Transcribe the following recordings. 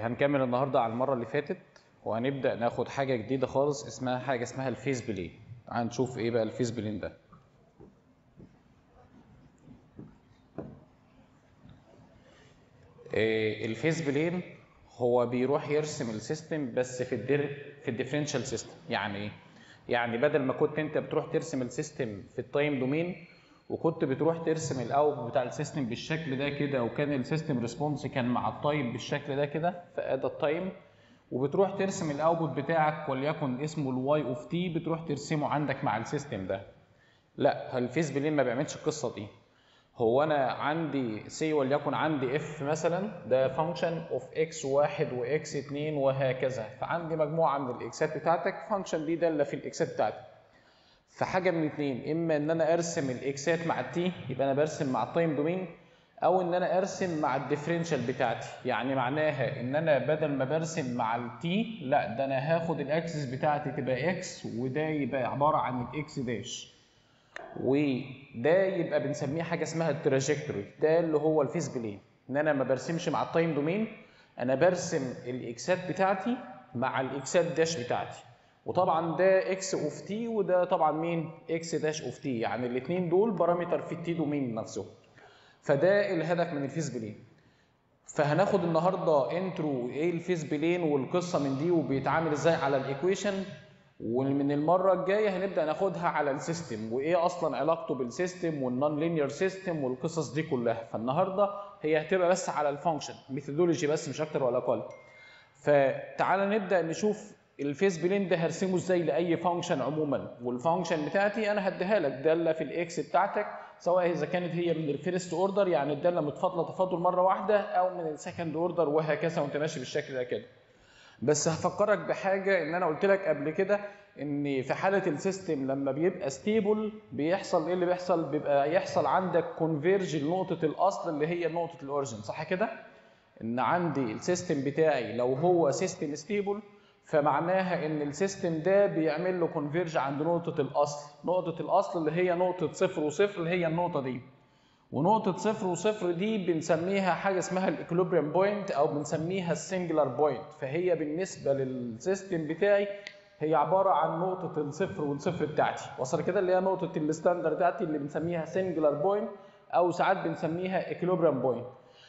هنكمل النهارده على المره اللي فاتت وهنبدا ناخد حاجه جديده خالص اسمها حاجه اسمها الفيس بلين تعال نشوف ايه بقى الفيس بلين ده إيه الفيس بلين هو بيروح يرسم السيستم بس في الدير في الديفرنشال سيستم يعني ايه يعني بدل ما كنت انت بتروح ترسم السيستم في التايم دومين وكنت بتروح ترسم الاوت بتاع السيستم بالشكل ده كده وكان السيستم ريسبونس كان مع التايم بالشكل ده كده فادى التايم وبتروح ترسم الاوتبوت بتاعك وليكن اسمه الواي اوف تي بتروح ترسمه عندك مع السيستم ده لا الفيس بلين ما بيعملش القصه دي هو انا عندي سي وليكن عندي اف مثلا ده فانكشن اوف اكس واحد واكس اتنين وهكذا فعندي مجموعه من الاكسات بتاعتك فانكشن دي داله في الاكسات بتاعتك فحاجه من اتنين اما ان انا ارسم الاكسات مع التي يبقى انا برسم مع التايم دومين او ان انا ارسم مع الديفرنشال بتاعتي يعني معناها ان انا بدل ما برسم مع التي لا ده انا هاخد الاكسس بتاعتي تبقى اكس وده يبقى عباره عن الاكس داش وده يبقى بنسميه حاجه اسمها التراجكتوري ده اللي هو الفيس بلين ان انا ما برسمش مع التايم دومين انا برسم الاكسات بتاعتي مع الاكسات داش بتاعتي وطبعا ده اكس اوف تي وده طبعا مين اكس داش اوف تي يعني الاثنين دول بارامتر في التي دومين نفسه فده الهدف من الفيس بلين فهناخد النهارده انترو ايه الفيس بلين والقصه من دي وبيتعامل ازاي على الايكويشن ومن المره الجايه هنبدا ناخدها على السيستم وايه اصلا علاقته بالسيستم والنون لينير سيستم والقصص دي كلها فالنهارده هي هتبقى بس على الفانكشن ميثودولوجي بس مش اكتر ولا اقل فتعالى نبدا نشوف الفيس بلين ده هرسمه ازاي لاي فانكشن عموما والفانكشن بتاعتي انا هديها لك داله في الاكس بتاعتك سواء اذا كانت هي من الفيرست اوردر يعني الداله متفاضله تفاضل مره واحده او من السكند اوردر وهكذا وانت ماشي بالشكل ده كده بس هفكرك بحاجه ان انا قلت لك قبل كده ان في حاله السيستم لما بيبقى ستيبل بيحصل ايه اللي بيحصل بيبقى يحصل عندك كونفيرج لنقطه الاصل اللي هي نقطه الاوريجن صح كده ان عندي السيستم بتاعي لو هو سيستم ستيبل فمعناها ان السيستم ده بيعمل له كونفيرج عند نقطه الاصل نقطه الاصل اللي هي نقطه صفر وصفر اللي هي النقطه دي ونقطه صفر وصفر دي بنسميها حاجه اسمها الاكوليبريم بوينت او بنسميها السنجلر بوينت فهي بالنسبه للسيستم بتاعي هي عباره عن نقطه الصفر والصفر بتاعتي وصل كده اللي هي نقطه الستاندر بتاعتي اللي بنسميها سنجلر بوينت او ساعات بنسميها اكوليبريم بوينت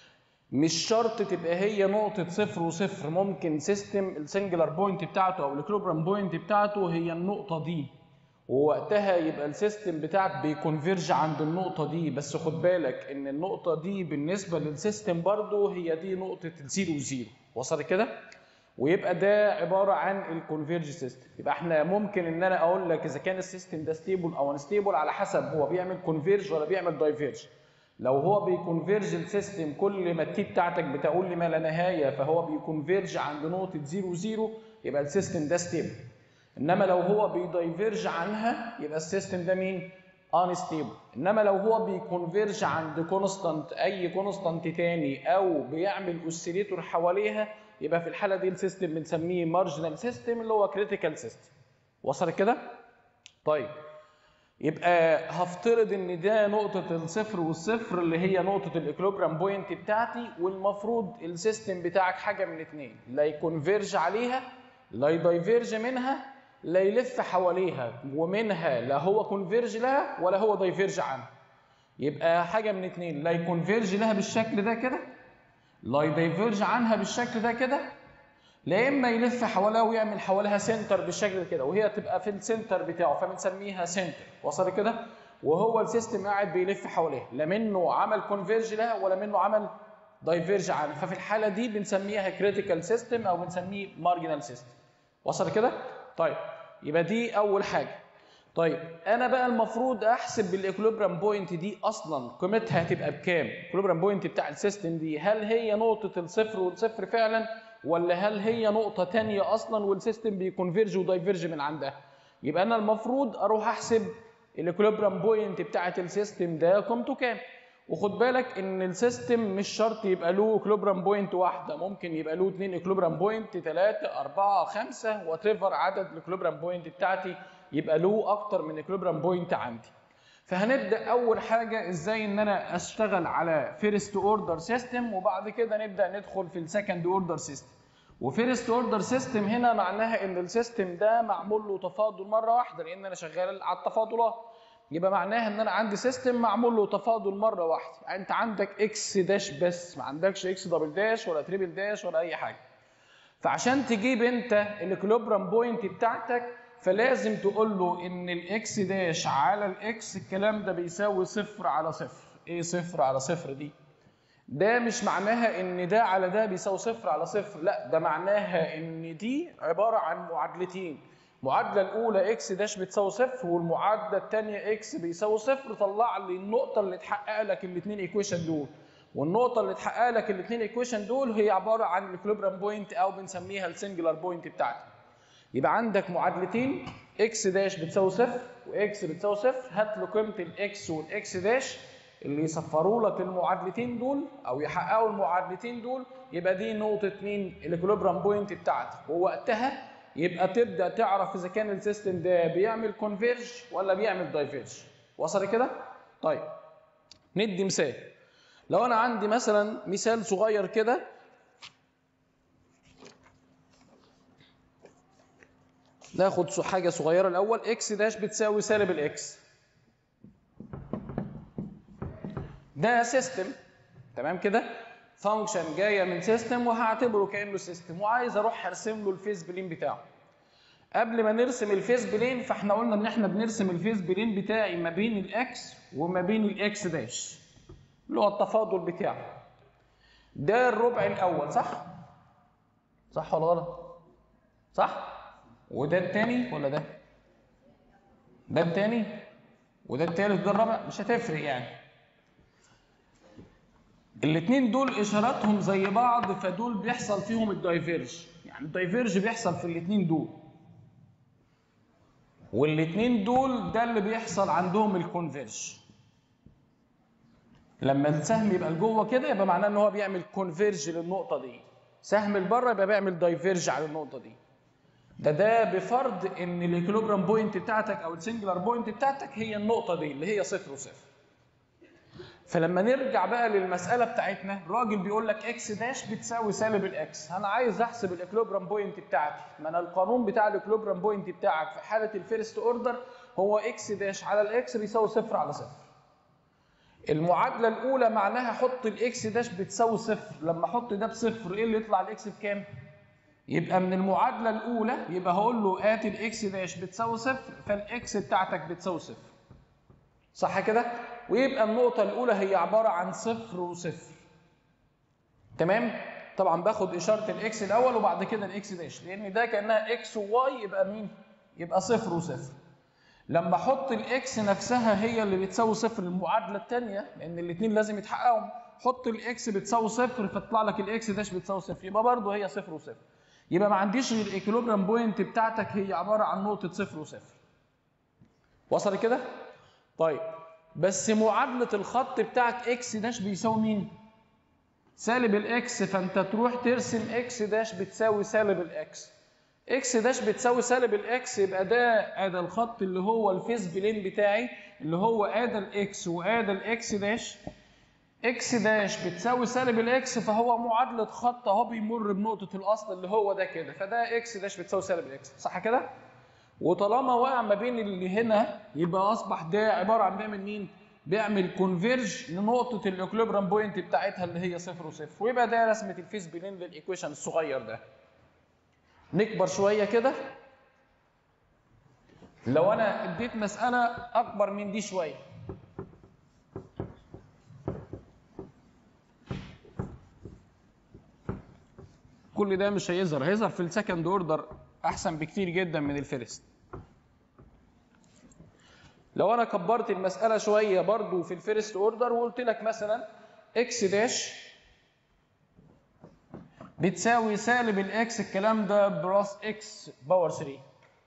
مش شرط تبقى هي نقطة صفر وصفر ممكن سيستم السنجلر بوينت بتاعته أو الكلوبرام بوينت بتاعته هي النقطة دي ووقتها يبقى السيستم بتاعك بيكونفيرج عند النقطة دي بس خد بالك إن النقطة دي بالنسبة للسيستم برضو هي دي نقطة الزيرو زيرو وصل كده؟ ويبقى ده عبارة عن الكونفيرج سيستم يبقى احنا ممكن ان انا اقول لك اذا كان السيستم ده ستيبل او انستيبل على حسب هو بيعمل كونفيرج ولا بيعمل دايفيرج لو هو بيكونفيرج السيستم كل ما التي بتاعتك بتقول لي ما لا نهايه فهو بيكونفيرج عند نقطه 0 0 يبقى السيستم ده ستيبل انما لو هو بيدايفيرج عنها يبقى السيستم ده مين انستيبل انما لو هو بيكونفيرج عند كونستانت اي كونستانت تاني او بيعمل اوسيليتور حواليها يبقى في الحاله دي السيستم بنسميه مارجنال سيستم اللي هو كريتيكال سيستم وصل كده طيب يبقى هفترض ان ده نقطة الصفر والصفر اللي هي نقطة الاكلوبرام بوينت بتاعتي والمفروض السيستم بتاعك حاجة من اتنين لا يكونفيرج عليها لا يدايفيرج منها لا يلف حواليها ومنها لا هو كونفيرج لها ولا هو دايفيرج عنها يبقى حاجة من اتنين لا يكونفيرج لها بالشكل ده كده لا يدايفيرج عنها بالشكل ده كده لا اما يلف حواليها ويعمل حواليها سنتر بالشكل كده وهي تبقى في السنتر بتاعه فبنسميها سنتر وصل كده وهو السيستم قاعد بيلف حواليها لا منه عمل كونفيرج لها ولا منه عمل دايفيرج عنها ففي الحاله دي بنسميها كريتيكال سيستم او بنسميه مارجنال سيستم وصل كده طيب يبقى دي اول حاجه طيب انا بقى المفروض احسب بالاكوليبرام بوينت دي اصلا قيمتها هتبقى بكام الاكوليبرام بوينت بتاع السيستم دي هل هي نقطه الصفر والصفر فعلا ولا هل هي نقطة تانية أصلا والسيستم بيكونفيرج ودايفيرج من عندها؟ يبقى أنا المفروض أروح أحسب الإكوليبرام بوينت بتاعة السيستم ده قيمته كام؟ وخد بالك إن السيستم مش شرط يبقى له إكوليبرام بوينت واحدة، ممكن يبقى له اثنين إكوليبرام بوينت، ثلاثة، أربعة، خمسة، وات ايفر عدد الإكوليبرام بوينت بتاعتي يبقى له أكتر من إكوليبرام بوينت عندي. فهنبدا اول حاجه ازاي ان انا اشتغل على فيرست اوردر سيستم وبعد كده نبدا ندخل في السكند اوردر سيستم وفيرست اوردر سيستم هنا معناها ان السيستم ده معمول له تفاضل مره واحده لان انا شغال على التفاضلات يبقى معناها ان انا عندي سيستم معمول له تفاضل مره واحده يعني انت عندك اكس داش بس ما عندكش اكس دبل داش ولا تريبل داش ولا اي حاجه فعشان تجيب انت الاكلوبرام بوينت بتاعتك فلازم تقول له ان الاكس داش على الاكس الكلام ده بيساوي صفر على صفر ايه صفر على صفر دي ده مش معناها ان ده على ده بيساوي صفر على صفر لا ده معناها ان دي عباره عن معادلتين المعادله الاولى اكس داش بتساوي صفر والمعادله الثانيه اكس بيساوي صفر طلع لي النقطه اللي تحقق لك الاثنين ايكويشن دول والنقطه اللي تحقق لك الاثنين ايكويشن دول هي عباره عن الاكليبرام بوينت او بنسميها السنجلر بوينت بتاعتي يبقى عندك معادلتين اكس داش بتساوي صفر واكس بتساوي صفر هات له قيمه الاكس والاكس داش اللي يصفروا لك المعادلتين دول او يحققوا المعادلتين دول يبقى دي نقطه مين الاكوليبرام بوينت بتاعتك ووقتها يبقى تبدا تعرف اذا كان السيستم ده بيعمل كونفيرج ولا بيعمل دايفيرج وصل كده طيب ندي مثال لو انا عندي مثلا مثال صغير كده ناخد حاجه صغيره الاول اكس داش بتساوي سالب الاكس ده سيستم تمام كده فانكشن جايه من سيستم وهعتبره كانه سيستم وعايز اروح ارسم له الفيس بلين بتاعه قبل ما نرسم الفيس بلين فاحنا قلنا ان احنا بنرسم الفيس بلين بتاعي ما بين الاكس وما بين الاكس داش اللي هو التفاضل بتاعه ده الربع الاول صح صح ولا غلط صح وده التاني ولا ده ده التاني وده التالت ده الرابع مش هتفرق يعني الاثنين دول اشاراتهم زي بعض فدول بيحصل فيهم الدايفيرج يعني الدايفيرج بيحصل في الاثنين دول والاثنين دول ده اللي بيحصل عندهم الكونفيرج لما السهم يبقى لجوه كده يبقى معناه ان هو بيعمل كونفيرج للنقطه دي سهم لبره يبقى بيعمل دايفيرج على النقطه دي ده ده بفرض ان الاكيلوجرام بوينت بتاعتك او السنجلر بوينت بتاعتك هي النقطه دي اللي هي صفر وصفر فلما نرجع بقى للمساله بتاعتنا الراجل بيقول لك اكس داش بتساوي سالب الاكس انا عايز احسب الاكلوبرام بوينت بتاعتي ما انا القانون بتاع الاكلوبرام بوينت بتاعك في حاله الفيرست اوردر هو اكس داش على الاكس بيساوي صفر على صفر المعادله الاولى معناها حط الاكس داش بتساوي صفر لما احط ده بصفر ايه اللي يطلع الاكس بكام يبقى من المعادله الاولى يبقى هقول له اتي الاكس داش بتساوي صفر فالاكس بتاعتك بتساوي صفر صح كده ويبقى النقطة الأولى هي عبارة عن صفر وصفر تمام طبعا باخد إشارة الإكس الأول وبعد كده الإكس داش لأن ده كأنها إكس وواي يبقى مين؟ يبقى صفر وصفر لما أحط الإكس نفسها هي اللي بتساوي صفر المعادلة الثانية لأن الاثنين لازم يتحققوا حط الإكس بتساوي صفر فيطلع لك الإكس داش بتساوي صفر يبقى برضه هي صفر وصفر يبقى ما عنديش غير الايكولوجرام بوينت بتاعتك هي عبارة عن نقطة صفر وصفر وصل كده؟ طيب بس معادلة الخط بتاعك اكس داش بيساوي مين؟ سالب الاكس فانت تروح ترسم اكس داش بتساوي سالب الاكس. اكس داش بتساوي سالب الاكس يبقى ده ادي الخط اللي هو الفيس بلين بتاعي اللي هو ادي الاكس وادي الاكس داش. اكس داش بتساوي سالب الاكس فهو معادلة خط اهو بيمر بنقطة الاصل اللي هو ده كده فده اكس داش بتساوي سالب الاكس صح كده؟ وطالما وقع ما بين اللي هنا يبقى اصبح ده عباره عن بيعمل مين؟ بيعمل كونفيرج لنقطه الاكليبرام بوينت بتاعتها اللي هي صفر وصفر ويبقى ده رسمه الفيس بلين للايكويشن الصغير ده. نكبر شويه كده لو انا اديت مساله اكبر من دي شويه كل ده مش هيظهر هيظهر في السكند اوردر احسن بكتير جدا من الفيرست لو انا كبرت المساله شويه برضو في الفيرست اوردر وقلت لك مثلا اكس داش بتساوي سالب الاكس الكلام ده بلس اكس باور 3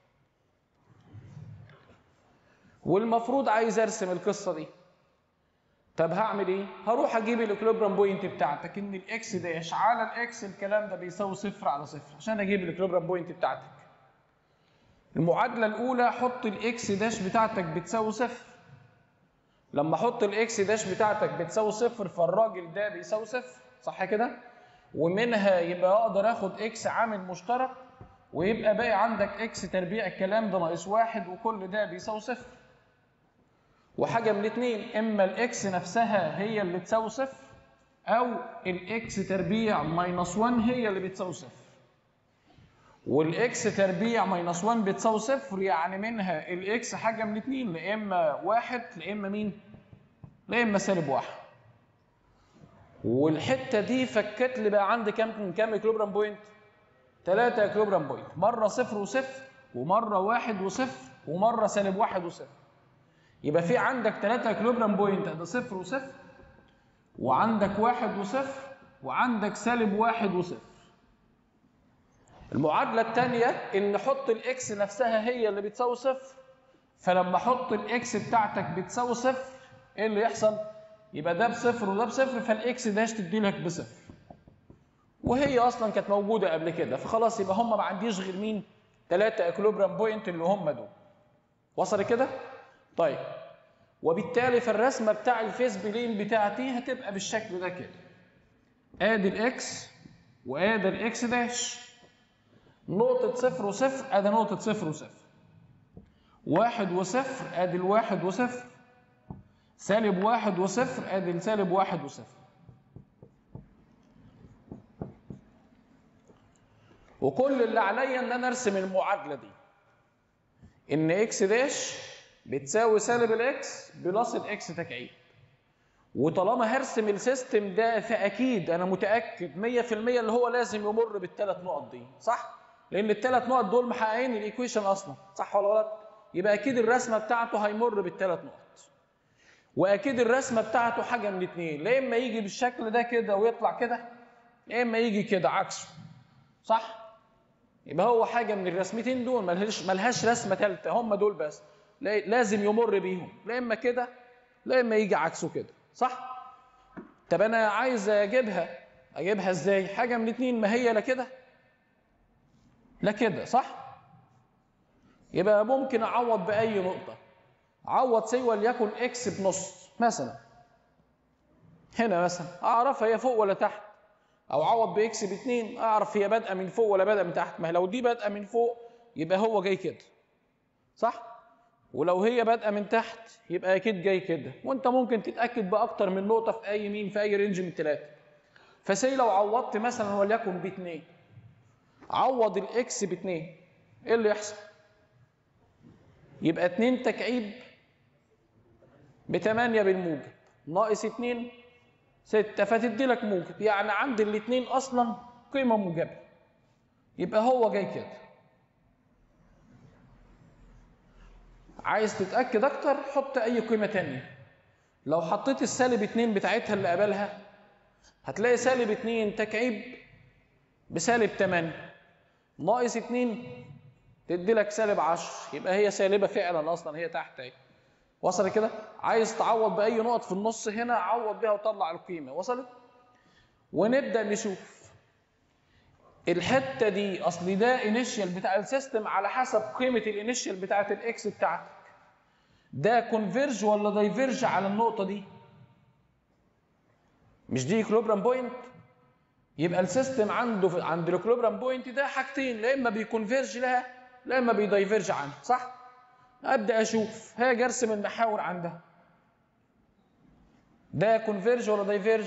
والمفروض عايز ارسم القصه دي طب هعمل ايه؟ هروح اجيب الاكليبرام بوينت بتاعتك ان الاكس داش على الاكس الكلام ده بيساوي صفر على صفر عشان اجيب الاكليبرام بوينت بتاعتك. المعادلة الأولى حط الاكس داش بتاعتك بتساوي صفر. لما احط الاكس داش بتاعتك بتساوي صفر فالراجل ده بيساوي صفر، صح كده؟ ومنها يبقى اقدر اخد اكس عامل مشترك ويبقى باقي عندك اكس تربيع الكلام ده ناقص واحد وكل ده بيساوي صفر وحاجه من الاثنين اما الاكس نفسها هي اللي تساوي صفر او الاكس تربيع ماينس 1 هي اللي بتساوي صفر والاكس تربيع ماينس 1 بتساوي صفر يعني منها الاكس حاجه من الاثنين لا اما واحد لا اما مين؟ لا اما سالب واحد والحته دي فكت لي بقى عندي كام كام اكلوبرام بوينت؟ 3 اكلوبرام بوينت مره صفر وصفر ومره واحد وصفر ومره سالب واحد وصفر يبقى في عندك 3 اكلوبرام بوينت ده صفر وصفر وعندك واحد وصفر وعندك سالب واحد وصفر المعادله الثانيه ان احط الاكس نفسها هي اللي بتساوي صفر فلما احط الاكس بتاعتك بتساوي صفر ايه اللي يحصل؟ يبقى ده بصفر وده بصفر فالاكس داش تدي لك بصفر وهي اصلا كانت موجوده قبل كده فخلاص يبقى هم ما عنديش غير مين؟ 3 اكلوبرام بوينت اللي هم دول وصل كده؟ طيب وبالتالي فالرسمه بتاع الفيس بلين بتاعتي هتبقى بالشكل ده كده ادي الاكس وادي الاكس داش نقطة صفر وصفر ادي نقطة صفر وصفر واحد وصفر ادي الواحد وصفر سالب واحد وصفر ادي السالب واحد وصفر وكل اللي عليا ان انا ارسم المعادلة دي ان اكس داش بتساوي سالب الاكس بلس الاكس تكعيب وطالما هرسم السيستم ده فاكيد انا متاكد 100% اللي هو لازم يمر بالثلاث نقط دي صح لان الثلاث نقط دول محققين الايكويشن اصلا صح ولا غلط يبقى اكيد الرسمه بتاعته هيمر بالثلاث نقط واكيد الرسمه بتاعته حاجه من الاثنين لا اما يجي بالشكل ده كده ويطلع كده يا اما يجي كده عكسه صح يبقى هو حاجه من الرسمتين دول ملهاش ملهاش رسمه ثالثه هم دول بس لازم يمر بيهم لا اما كده لا اما يجي عكسه كده صح طب انا عايز اجيبها اجيبها ازاي حاجه من الاثنين ما هي لا كده لا كده صح يبقى ممكن اعوض باي نقطه عوض سي وليكن اكس بنص مثلا هنا مثلا اعرفها هي فوق ولا تحت او عوض باكس باثنين اعرف هي بادئه من فوق ولا بادئه من تحت ما لو دي بادئه من فوق يبقى هو جاي كده صح ولو هي بادئه من تحت يبقى اكيد جاي كده وانت ممكن تتاكد باكتر من نقطه في اي مين في اي رينج من ثلاثه فسي لو عوضت مثلا وليكن باثنين عوض الاكس باثنين ايه اللي يحصل يبقى 2 تكعيب ب 8 بالموجب ناقص 2 6 فتدي لك موجب يعني عند الاثنين اصلا قيمه موجبه يبقى هو جاي كده عايز تتاكد اكتر حط اي قيمه تانية لو حطيت السالب 2 بتاعتها اللي قبلها هتلاقي سالب 2 تكعيب بسالب 8 ناقص 2 تدي لك سالب 10 يبقى هي سالبه فعلا اصلا هي تحت اهي وصل كده عايز تعوض باي نقط في النص هنا عوض بيها وطلع القيمه وصلت ونبدا نشوف الحته دي اصل ده انيشال بتاع السيستم على حسب قيمه الانيشال بتاعه الاكس بتاعتك ده كونفيرج ولا دايفيرج على النقطه دي مش دي اكلوبرام بوينت يبقى السيستم عنده عند الاكلوبرام بوينت ده حاجتين لا اما بيكونفيرج لها لا اما بيدايفيرج عنها صح ابدا اشوف هاجي ارسم المحاور عندها ده كونفيرج ولا دايفيرج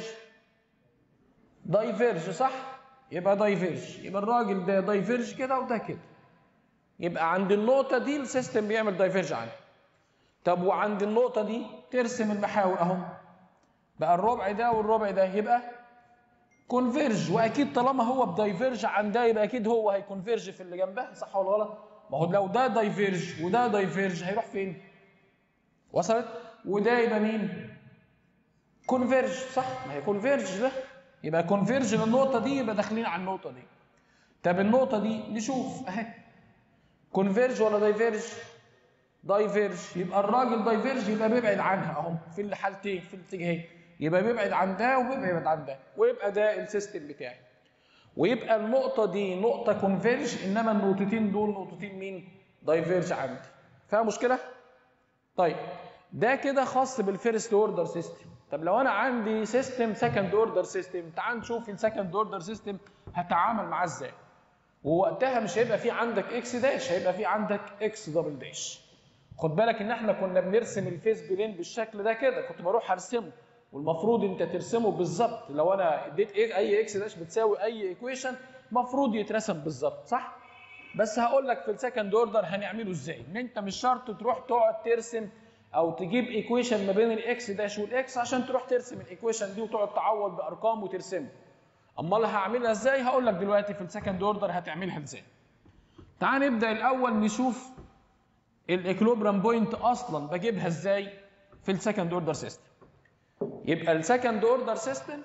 دايفيرج صح يبقى دايفيرج يبقى الراجل ده دايفيرج كده وده كده يبقى عند النقطه دي السيستم بيعمل دايفيرج عنها طب وعند النقطه دي ترسم المحاور اهو بقى الربع ده والربع ده يبقى كونفيرج واكيد طالما هو بدايفيرج عن ده يبقى اكيد هو هيكونفيرج في اللي جنبها صح ولا غلط ما هو لو ده دايفيرج وده دايفيرج هيروح فين وصلت وده يبقى مين كونفيرج صح ما هي كونفيرج ده يبقى كونفيرج للنقطه دي يبقى داخلين على النقطه دي طب النقطه دي نشوف اهي كونفيرج ولا دايفيرج دايفيرج يبقى الراجل دايفيرج يبقى بيبعد عنها اهو في الحالتين في الاتجاهين يبقى بيبعد عن ده وبيبعد عن ده ويبقى ده السيستم بتاعي ويبقى النقطة دي نقطة كونفيرج إنما النقطتين دول نقطتين مين؟ دايفيرج عندي. فيها مشكلة؟ طيب ده كده خاص بالفيرست اوردر سيستم طب لو انا عندي سيستم سكند اوردر سيستم تعال نشوف السكند اوردر سيستم هتعامل معاه ازاي ووقتها مش هيبقى في عندك اكس داش هيبقى في عندك اكس دبل داش خد بالك ان احنا كنا بنرسم الفيس بلين بالشكل ده كده كنت بروح ارسمه والمفروض انت ترسمه بالظبط لو انا اديت إيه اي اكس داش بتساوي اي ايكويشن المفروض يترسم بالظبط صح بس هقول لك في السكند اوردر هنعمله ازاي ان انت مش شرط تروح تقعد ترسم او تجيب ايكويشن ما بين الاكس داش والاكس عشان تروح ترسم الايكويشن دي وتقعد تعوض بارقام وترسمه امال هعملها ازاي هقول لك دلوقتي في السكند اوردر هتعملها ازاي تعال نبدا الاول نشوف الاكلوبرام بوينت اصلا بجيبها ازاي في السكند اوردر سيستم يبقى السكند اوردر سيستم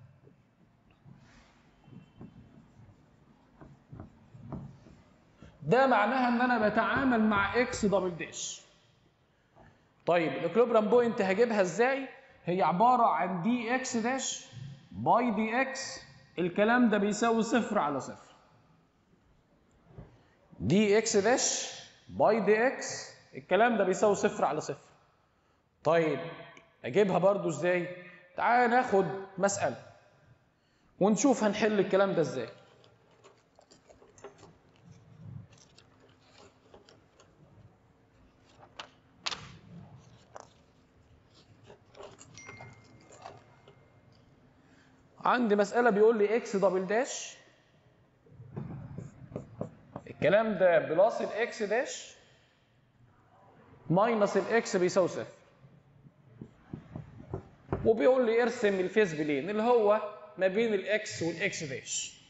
ده معناها ان انا بتعامل مع اكس دبل داش طيب الاكلوبرام بوينت هجيبها ازاي هي عباره عن دي اكس داش باي دي اكس الكلام ده بيساوي صفر على صفر دي اكس داش باي دي اكس الكلام ده بيساوي صفر على صفر طيب اجيبها برضو ازاي تعال ناخد مسألة ونشوف هنحل الكلام ده ازاي عندي مسألة بيقول لي اكس دبل داش الكلام ده بلس الاكس داش ماينس الاكس بيساوي صفر وبيقول لي ارسم الفيس بلين اللي هو ما بين الاكس والاكس داش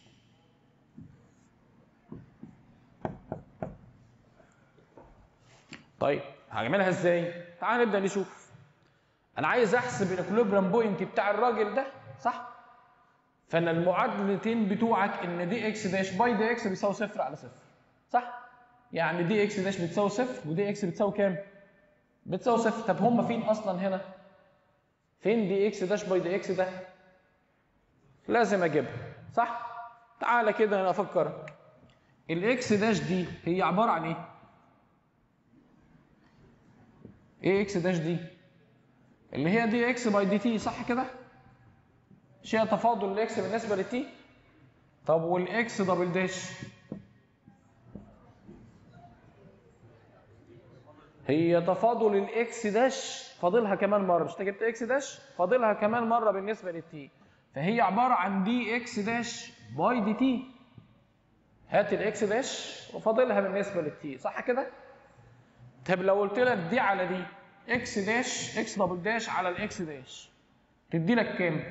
طيب هعملها ازاي تعال نبدا نشوف انا عايز احسب الاكوليبرام بوينت بتاع الراجل ده صح فانا المعادلتين بتوعك ان دي اكس داش باي دي اكس بيساوي صفر على صفر صح يعني دي اكس داش بتساوي صفر ودي اكس بتساوي كام بتساوي صفر طب هم فين اصلا هنا فين دي اكس داش باي دي اكس ده لازم اجيبها صح تعالى كده انا افكرك الاكس داش دي هي عباره عن ايه ايه اكس داش دي اللي هي دي اكس باي دي تي صح كده مش هي تفاضل الاكس بالنسبه للتي طب والاكس دبل داش هي تفاضل الاكس داش فاضلها كمان مره مش انت جبت اكس داش فاضلها كمان مره بالنسبه للتي فهي عباره عن دي اكس داش باي دي تي هات الاكس داش وفاضلها بالنسبه للتي صح كده طب لو قلت لك دي على دي اكس داش اكس دبل داش على الاكس داش تدي لك كام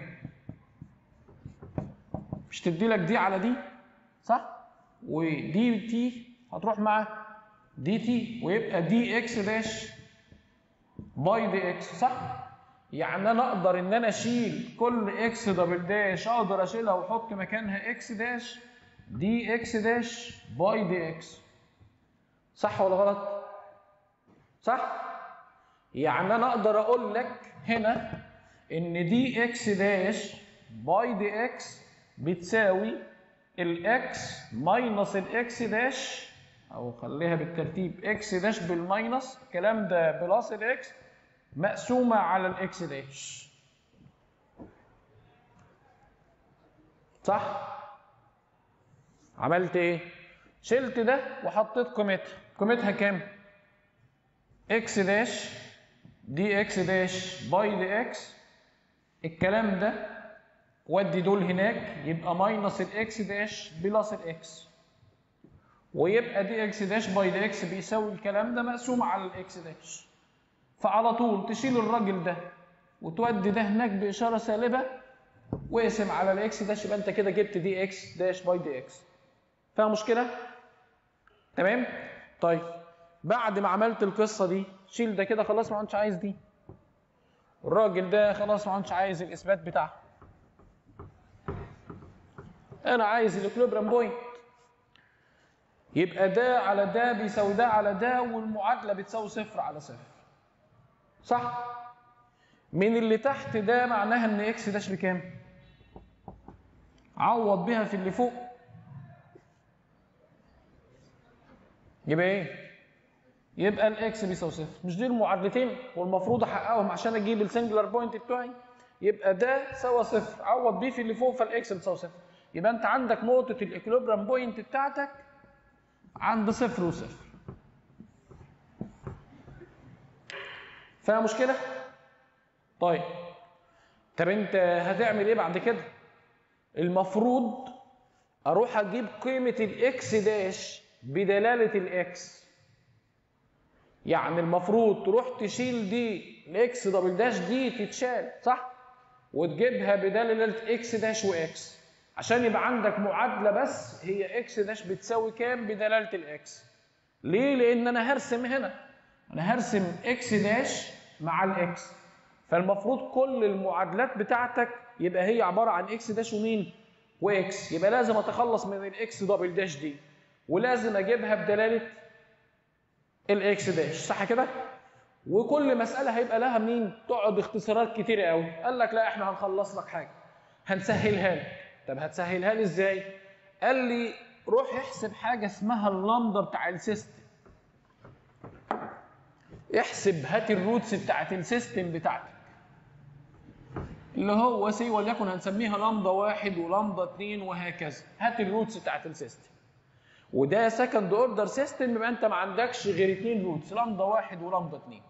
مش تدي لك دي على دي صح ودي تي هتروح مع دي تي ويبقى دي اكس داش باي دي اكس صح يعني انا اقدر ان انا اشيل كل اكس دبل داش اقدر اشيلها واحط مكانها اكس داش دي اكس داش باي دي اكس صح ولا غلط صح يعني انا اقدر اقول لك هنا ان دي اكس داش باي دي اكس بتساوي الاكس ماينس الاكس داش او خليها بالترتيب اكس داش بالماينس الكلام ده بلس الاكس مقسومه على الاكس داش صح عملت ايه شلت ده وحطيت قيمتها قيمتها كام اكس داش دي اكس داش باي دي اكس الكلام ده ودي دول هناك يبقى ماينس الاكس داش بلس الاكس ويبقى دي اكس داش باي دي اكس بيساوي الكلام ده مقسوم على الاكس داش فعلى طول تشيل الراجل ده وتودي ده هناك باشاره سالبه واقسم على الاكس داش يبقى انت كده جبت دي اكس داش باي دي اكس فيها مشكله تمام طيب بعد ما عملت القصه دي شيل ده كده خلاص ما عادش عايز دي الراجل ده خلاص ما عادش عايز الاثبات بتاعه انا عايز الاكلوبرام بوينت يبقى ده على ده بيساوي ده على ده والمعادله بتساوي صفر على صفر صح من اللي تحت ده معناها ان اكس داش بكام عوض بيها في اللي فوق يبقى ايه يبقى الاكس بيساوي صفر مش دي المعادلتين والمفروض احققهم عشان اجيب السنجلر بوينت بتوعي يبقى ده سوى صفر عوض بيه في اللي فوق فالاكس بتساوي صفر يبقى انت عندك نقطه الاكلوبرام بوينت بتاعتك عند صفر وصفر فيها مشكله طيب طب انت هتعمل ايه بعد كده المفروض اروح اجيب قيمه الاكس داش بدلاله الاكس يعني المفروض تروح تشيل دي الاكس دبل داش دي تتشال صح وتجيبها بدلاله اكس داش واكس عشان يبقى عندك معادله بس هي اكس داش بتساوي كام بدلاله الاكس ليه لان انا هرسم هنا انا هرسم اكس داش مع الاكس فالمفروض كل المعادلات بتاعتك يبقى هي عباره عن اكس داش ومين واكس يبقى لازم اتخلص من الاكس دبل داش دي ولازم اجيبها بدلاله الاكس داش صح كده وكل مساله هيبقى لها مين تقعد اختصارات كتيره قوي قال لك لا احنا هنخلص لك حاجه هنسهلها لك طب هتسهلها لي ازاي قال لي روح احسب حاجه اسمها اللامدا بتاع السيستم احسب هات الروتس بتاعت السيستم بتاعتك اللي هو سي وليكن هنسميها لامدا واحد ولامدا اتنين وهكذا هات الروتس بتاعت السيستم وده سكند اوردر سيستم يبقى انت ما عندكش غير اتنين روتس لامدا واحد ولامدا اتنين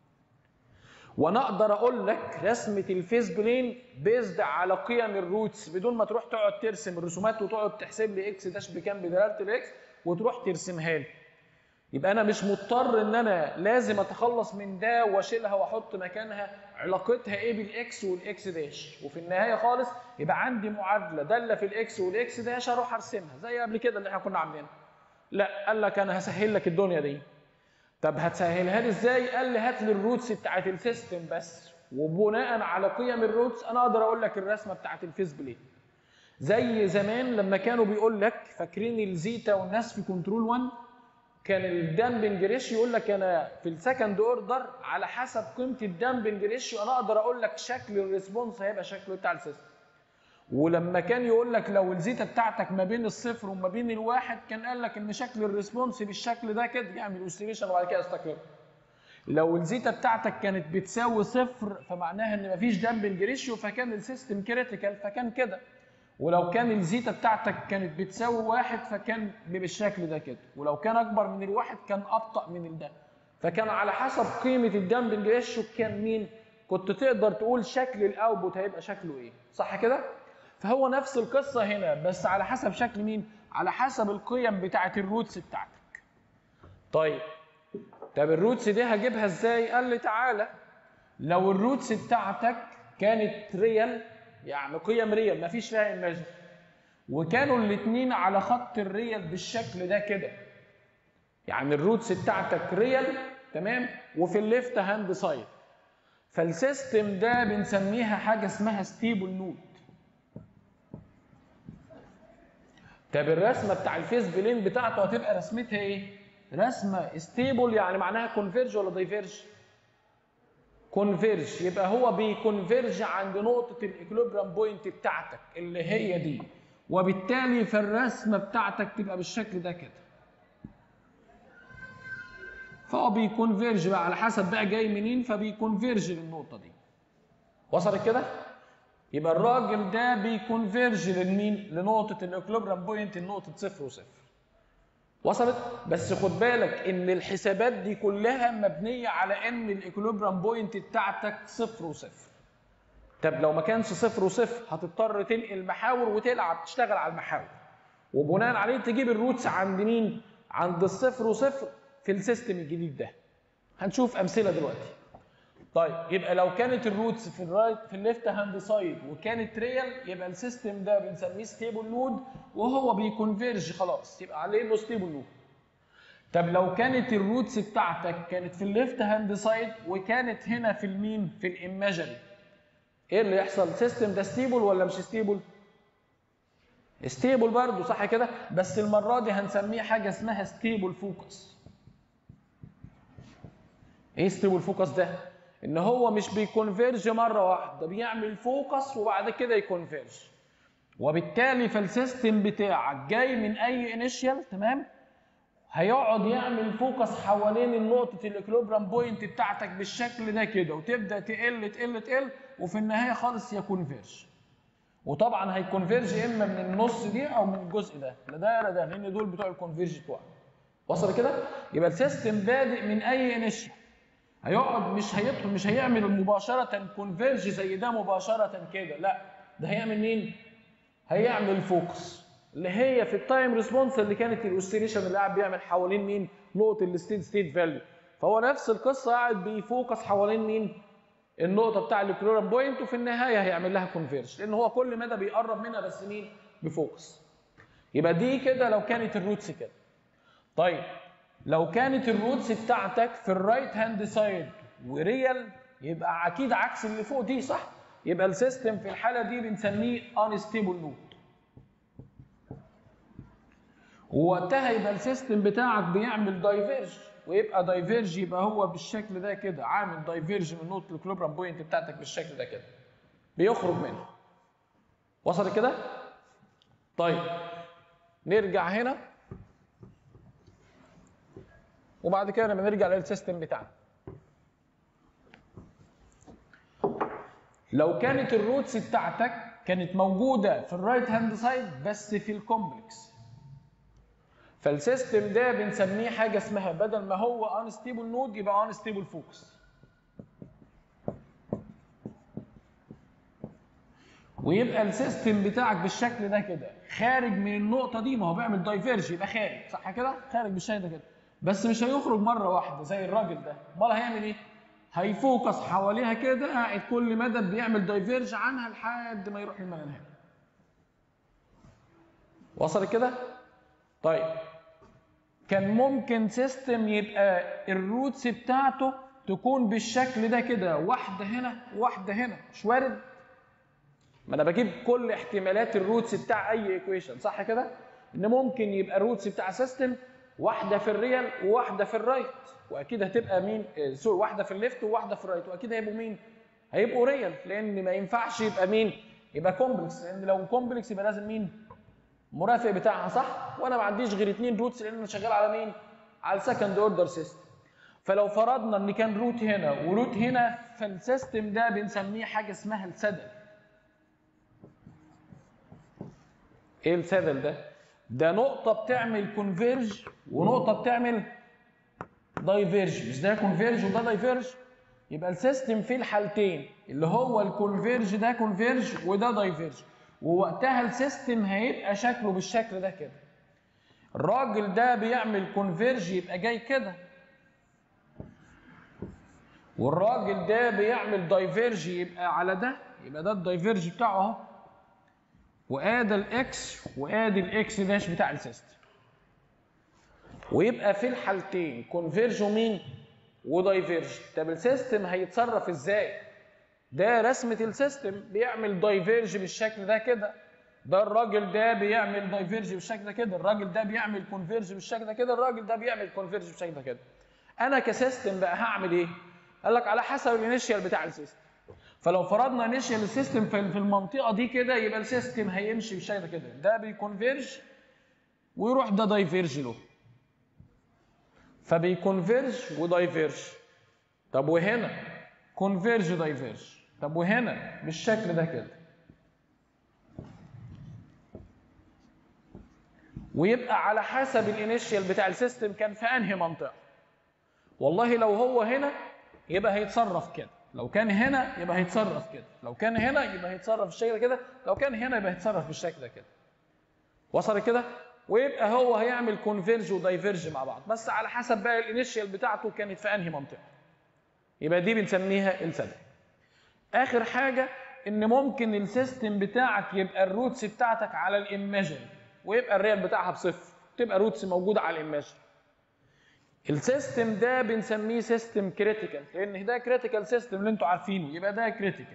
وانا اقدر اقول لك رسمه الفيس بلين بيزد على قيم الروتس بدون ما تروح تقعد ترسم الرسومات وتقعد تحسب لي اكس داش بكام بدلاله الاكس وتروح ترسمها لي يبقى انا مش مضطر ان انا لازم اتخلص من ده واشيلها واحط مكانها علاقتها ايه بالاكس والاكس داش وفي النهايه خالص يبقى عندي معادله داله في الاكس والاكس داش اروح ارسمها زي قبل كده اللي احنا كنا عاملينها لا قال لك انا هسهل لك الدنيا دي طب هتسهلها لي ازاي قال لي هات لي الروتس بتاعت السيستم بس وبناء على قيم الروتس انا اقدر اقول لك الرسمه بتاعت الفيس بلين زي زمان لما كانوا بيقول لك فاكرين الزيتا والناس في كنترول 1 كان الدامبنج ريشيو يقول لك انا في السكند اوردر على حسب قيمه الدامبنج ريشيو انا اقدر اقول لك شكل الريسبونس هيبقى شكله بتاع السيستم ولما كان يقول لك لو الزيتا بتاعتك ما بين الصفر وما بين الواحد كان قال لك ان شكل الريسبونس بالشكل ده كده يعمل اوسيليشن وبعد كده يستقر لو الزيتا بتاعتك كانت بتساوي صفر فمعناها ان مفيش دامبنج ريشيو فكان السيستم كريتيكال فكان كده ولو كان الزيتا بتاعتك كانت بتساوي واحد فكان بالشكل ده كده ولو كان اكبر من الواحد كان ابطا من ده فكان على حسب قيمه الدامبنج ريشيو كان مين كنت تقدر تقول شكل الاوتبوت هيبقى شكله ايه صح كده فهو نفس القصه هنا بس على حسب شكل مين على حسب القيم بتاعه الروتس بتاعتك طيب طب الروتس دي هجيبها ازاي قال لي تعالى لو الروتس بتاعتك كانت ريال يعني قيم ريال مفيش فيها ايماجن وكانوا الاثنين على خط الريال بالشكل ده كده يعني الروتس بتاعتك ريال تمام وفي الليفت هاند سايد فالسيستم ده بنسميها حاجه اسمها ستيبل نود طب الرسمه بتاع الفيس بلين بتاعته هتبقى رسمتها ايه رسمه ستيبل يعني معناها كونفيرج ولا دايفيرج كونفيرج يبقى هو بيكونفيرج عند نقطة الإكلوبرام بوينت بتاعتك اللي هي دي وبالتالي فالرسمة بتاعتك تبقى بالشكل ده كده فهو بيكونفيرج بقى على حسب بقى جاي منين فبيكونفيرج للنقطة دي وصلت كده؟ يبقى الراجل ده بيكونفيرج لمين؟ لنقطة الإكلوبرام بوينت لنقطة صفر وصفر وصلت بس خد بالك ان الحسابات دي كلها مبنيه على ان الايكوليبرام بوينت بتاعتك صفر وصفر طب لو ما كانش صفر وصفر هتضطر تنقل محاور وتلعب تشتغل على المحاور وبناء عليه تجيب الروتس عند مين عند الصفر وصفر في السيستم الجديد ده هنشوف امثله دلوقتي طيب يبقى لو كانت الروتس في الرايت في الليفت هاند سايد وكانت ريال يبقى السيستم ده بنسميه ستيبل نود وهو بيكونفيرج خلاص يبقى عليه انه ستيبل نود طب لو كانت الروتس بتاعتك كانت في الليفت هاند سايد وكانت هنا في المين في الايماجن ايه اللي يحصل السيستم ده ستيبل ولا مش ستيبل ستيبل برضه صح كده بس المره دي هنسميه حاجه اسمها ستيبل فوكس ايه ستيبل فوكس ده ان هو مش بيكونفيرج مره واحده بيعمل فوكس وبعد كده يكونفيرج وبالتالي فالسيستم بتاعك جاي من اي انيشيال تمام هيقعد يعمل فوكس حوالين النقطة الاكلوبرام بوينت بتاعتك بالشكل ده كده وتبدأ تقل تقل تقل وفي النهاية خالص يكونفيرج وطبعا هيكونفيرج اما من النص دي او من الجزء ده لا ده لا ده لان دول بتوع الكونفيرج بتوعك وصل كده يبقى السيستم بادئ من اي انيشال هيقعد مش هيدخل مش هيعمل مباشره كونفيرج زي ده مباشره كده لا ده هيعمل مين هيعمل فوكس اللي هي في التايم ريسبونس اللي كانت الاوستيليشن اللي قاعد بيعمل حوالين مين نقطه الستيت ستيت فاليو فهو نفس القصه قاعد بيفوكس حوالين مين النقطه بتاع الاكلورام بوينت وفي النهايه هيعمل لها كونفيرج لان هو كل مدى بيقرب منها بس مين بفوكس يبقى دي كده لو كانت الروتس كده طيب لو كانت الروتس بتاعتك في الرايت هاند سايد وريال يبقى اكيد عكس اللي فوق دي صح يبقى السيستم في الحاله دي بنسميه انستيبل نود ووقتها يبقى السيستم بتاعك بيعمل دايفيرج ويبقى دايفيرج يبقى هو بالشكل ده كده عامل دايفيرج من نقطه الكلوبرام بوينت بتاعتك بالشكل ده كده بيخرج منه وصل كده طيب نرجع هنا وبعد كده لما نرجع للسيستم بتاعنا لو كانت الروتس بتاعتك كانت موجوده في الرايت هاند سايد بس في الكومبلكس فالسيستم ده بنسميه حاجه اسمها بدل ما هو انستيبل نود يبقى انستيبل فوكس ويبقى السيستم بتاعك بالشكل ده كده خارج من النقطه دي ما هو بيعمل دايفيرج يبقى خارج صح كده خارج بالشكل ده كده بس مش هيخرج مره واحده زي الراجل ده امال هيعمل ايه هيفوكس حواليها كده قاعد كل مدى بيعمل دايفيرج عنها لحد ما يروح للمنهج وصل كده طيب كان ممكن سيستم يبقى الروتس بتاعته تكون بالشكل ده كده واحده هنا واحده هنا مش وارد ما انا بجيب كل احتمالات الروتس بتاع اي ايكويشن صح كده ان ممكن يبقى الروتس بتاع سيستم واحده في الريال وواحده في الرايت واكيد هتبقى مين آه، سوري واحده في الليفت وواحده في الرايت واكيد هيبقوا مين هيبقوا ريال لان ما ينفعش يبقى مين يبقى كومبلكس لان لو كومبلكس يبقى لازم مين مرافق بتاعها صح وانا ما عنديش غير اتنين روتس لان انا شغال على مين على السكند اوردر سيستم فلو فرضنا ان كان روت هنا وروت هنا فالسيستم ده بنسميه حاجه اسمها السدل ايه السدل ده ده نقطه بتعمل كونفيرج ونقطه بتعمل دايفيرج مش ده كونفيرج وده دايفيرج يبقى السيستم فيه الحالتين اللي هو الكونفيرج ده كونفيرج وده دايفيرج ووقتها السيستم هيبقى شكله بالشكل ده كده الراجل ده بيعمل كونفيرج يبقى جاي كده والراجل ده بيعمل دايفيرج يبقى على ده يبقى ده الدايفيرج بتاعه اهو وادي الاكس وادي الاكس داش بتاع السيستم ويبقى في الحالتين كونفيرج ومين ودايفيرج طب السيستم هيتصرف ازاي ده رسمه السيستم بيعمل دايفيرج بالشكل ده كده ده الراجل ده بيعمل دايفيرج بالشكل ده كده الراجل ده بيعمل كونفيرج بالشكل ده كده الراجل ده بيعمل كونفيرج بالشكل ده كده انا كسيستم بقى هعمل ايه قال لك على حسب الانيشال بتاع السيستم فلو فرضنا انيشال السيستم في في المنطقه دي كده يبقى السيستم هيمشي بالشكل ده كده ده بيكونفيرج ويروح ده دايفيرج له فبيكونفيرج ودايفيرج طب وهنا كونفيرج دايفيرج طب وهنا بالشكل ده كده ويبقى على حسب الانيشال بتاع السيستم كان في انهي منطقه والله لو هو هنا يبقى هيتصرف كده لو كان هنا يبقى هيتصرف كده لو كان هنا يبقى هيتصرف بالشكل ده كده لو كان هنا يبقى هيتصرف بالشكل ده كده وصل كده ويبقى هو هيعمل كونفيرج ودايفيرج مع بعض بس على حسب بقى الانيشال بتاعته كانت في انهي منطقه يبقى دي بنسميها السدل اخر حاجه ان ممكن السيستم بتاعك يبقى الروتس بتاعتك على الايماجن ويبقى الريال بتاعها بصفر تبقى روتس موجوده على الايماجن السيستم ده بنسميه سيستم كريتيكال لان ده كريتيكال سيستم اللي انتوا عارفينه يبقى ده كريتيكال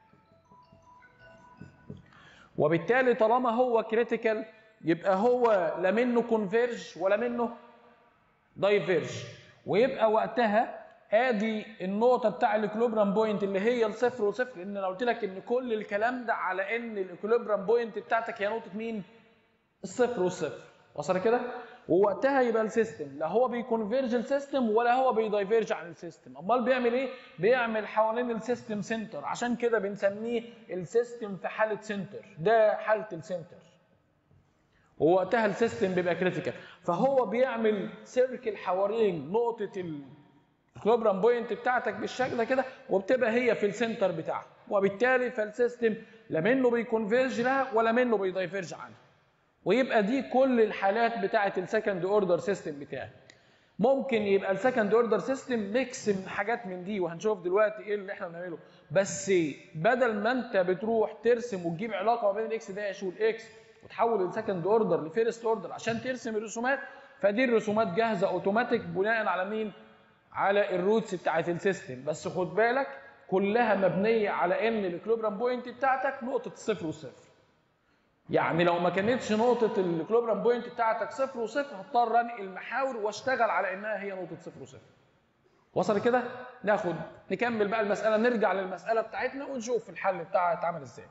وبالتالي طالما هو كريتيكال يبقى هو لا منه كونفيرج ولا منه دايفيرج ويبقى وقتها ادي النقطه بتاع الاكوليبرام بوينت اللي هي الصفر وصفر لان انا قلت لك ان كل الكلام ده على ان الاكوليبرام بوينت بتاعتك هي نقطه مين الصفر والصفر وصل كده ووقتها يبقى السيستم لا هو بيكونفيرج السيستم ولا هو بيدايفيرج عن السيستم امال بيعمل ايه بيعمل حوالين السيستم سنتر عشان كده بنسميه السيستم في حاله سنتر ده حاله السنتر ووقتها السيستم بيبقى كريتيكال فهو بيعمل سيركل حوالين نقطه الكلوبرام بوينت بتاعتك بالشكل ده كده وبتبقى هي في السنتر بتاعها وبالتالي فالسيستم لا منه بيكونفيرج لها ولا منه بيدايفيرج عنها ويبقى دي كل الحالات بتاعه السكند اوردر سيستم بتاعي ممكن يبقى السكند اوردر سيستم ميكس من حاجات من دي وهنشوف دلوقتي ايه اللي احنا بنعمله بس بدل ما انت بتروح ترسم وتجيب علاقه ما بين الاكس داش والاكس وتحول السكند اوردر لفيرست اوردر عشان ترسم الرسومات فدي الرسومات جاهزه اوتوماتيك بناء على مين؟ على الروتس بتاعت السيستم بس خد بالك كلها مبنيه على ان الكلوبرام بوينت بتاعتك نقطه الصفر وصفر يعني لو ما كانتش نقطة الكلوبرام بوينت بتاعتك صفر وصفر هضطر انقل محاور واشتغل على انها هي نقطة صفر وصفر. وصل كده؟ ناخد نكمل بقى المسألة نرجع للمسألة بتاعتنا ونشوف الحل بتاعها اتعمل ازاي.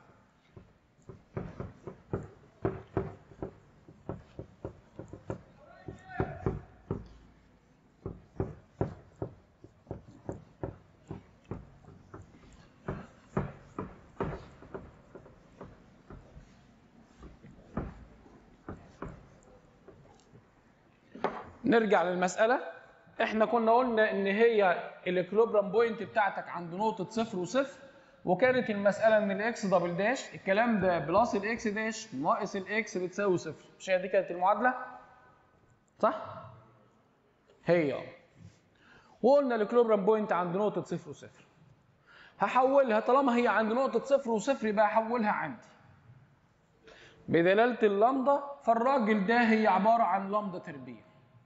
نرجع للمسألة احنا كنا قلنا ان هي الاكلوبرام بوينت بتاعتك عند نقطة صفر وصفر وكانت المسألة ان الاكس دبل داش الكلام ده بلس الاكس داش ناقص الاكس بتساوي صفر مش هي دي كانت المعادلة؟ صح؟ هي وقلنا الاكلوبرام بوينت عند نقطة صفر وصفر هحولها طالما هي عند نقطة صفر وصفر يبقى هحولها عندي بدلالة اللامدا فالراجل ده هي عبارة عن لامدا تربيع